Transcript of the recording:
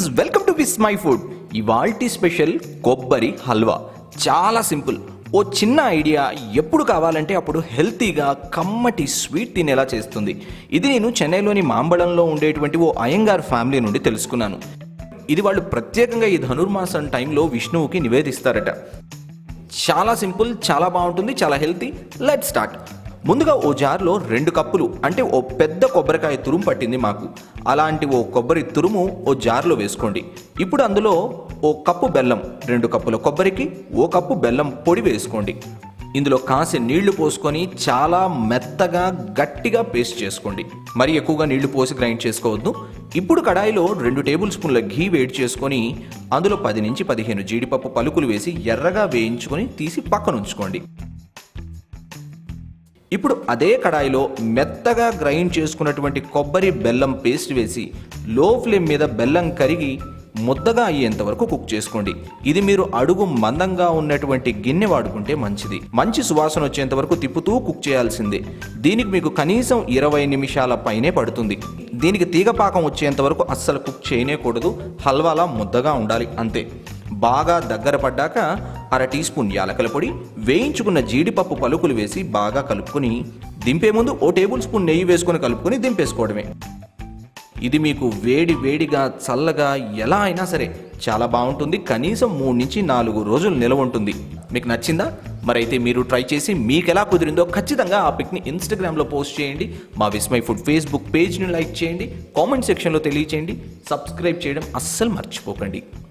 welcome to Vismai food ఇవాల్టి special కొబ్బరి హల్వా చాలా సింపుల్ ఓ చిన్న ఐడియా ఎప్పుడు కావాలంటే అప్పుడు హెల్తీగా కమ్మటి స్వీట్ తినేలా చేస్తుంది ఇది నేను చెన్నైలోని మాంబళంలో ఉండేటువంటి ఓ అయ్యంగార్ ఫ్యామిలీ నుండి తెలుసుకున్నాను ఇది వాళ్ళు ప్రత్యేకంగా ఈ ధనుర్మాసం టైంలో విష్ణువుకి నివేదిస్తారట చాలా సింపుల్ చాలా బాగుంటుంది చాలా హెల్తీ లెట్ స్టార్ట్ ముందుగా ఓ జార్లో రెండు కప్పులు అంటే ఓ పెద్ద కొబ్బరికాయ తురుము పట్టింది మాకు అలాంటి ఓ కొబ్బరి తురుము ఓ జార్లో వేసుకోండి ఇప్పుడు అందులో ఓ కప్పు బెల్లం రెండు కప్పుల కొబ్బరికి ఓ కప్పు బెల్లం పొడి వేసుకోండి ఇందులో కాసి నీళ్లు పోసుకొని చాలా మెత్తగా గట్టిగా పేస్ట్ చేసుకోండి మరి ఎక్కువగా నీళ్లు పోసి గ్రైండ్ చేసుకోవద్దు ఇప్పుడు కడాయిలో రెండు టేబుల్ స్పూన్ల ఘీ వేడి చేసుకొని అందులో పది నుంచి పదిహేను జీడిపప్పు పలుకులు వేసి ఎర్రగా వేయించుకొని తీసి పక్కన ఉంచుకోండి ఇప్పుడు అదే కడాయిలో మెత్తగా గ్రైండ్ చేసుకున్నటువంటి కొబ్బరి బెల్లం పేస్ట్ వేసి లో ఫ్లేమ్ మీద బెల్లం కరిగి ముద్దగా అయ్యేంత వరకు కుక్ చేసుకోండి ఇది మీరు అడుగు మందంగా ఉన్నటువంటి గిన్నె వాడుకుంటే మంచిది మంచి సువాసన వచ్చేంత వరకు తిప్పుతూ కుక్ చేయాల్సిందే దీనికి మీకు కనీసం ఇరవై నిమిషాల పైనే పడుతుంది దీనికి తీగపాకం వచ్చేంత వరకు అస్సలు కుక్ చేయనేకూడదు హల్వాలా ముద్దగా ఉండాలి అంతే బాగా దగ్గర పడ్డాక అర టీ స్పూన్ యాలకల పొడి వేయించుకున్న జీడిపప్పు పలుకులు వేసి బాగా కలుపుకొని దింపే ముందు ఓ టేబుల్ స్పూన్ నెయ్యి వేసుకొని కలుపుకొని దింపేసుకోవడమే ఇది మీకు వేడి వేడిగా చల్లగా ఎలా అయినా సరే చాలా బాగుంటుంది కనీసం మూడు నుంచి నాలుగు రోజులు నిలవ ఉంటుంది మీకు నచ్చిందా మరైతే మీరు ట్రై చేసి మీకు ఎలా కుదిరిందో ఖచ్చితంగా ఆ పిక్ని ఇన్స్టాగ్రామ్లో పోస్ట్ చేయండి మా విస్మై ఫుడ్ ఫేస్బుక్ పేజ్ని లైక్ చేయండి కామెంట్ సెక్షన్లో తెలియచేయండి సబ్స్క్రైబ్ చేయడం అస్సలు మర్చిపోకండి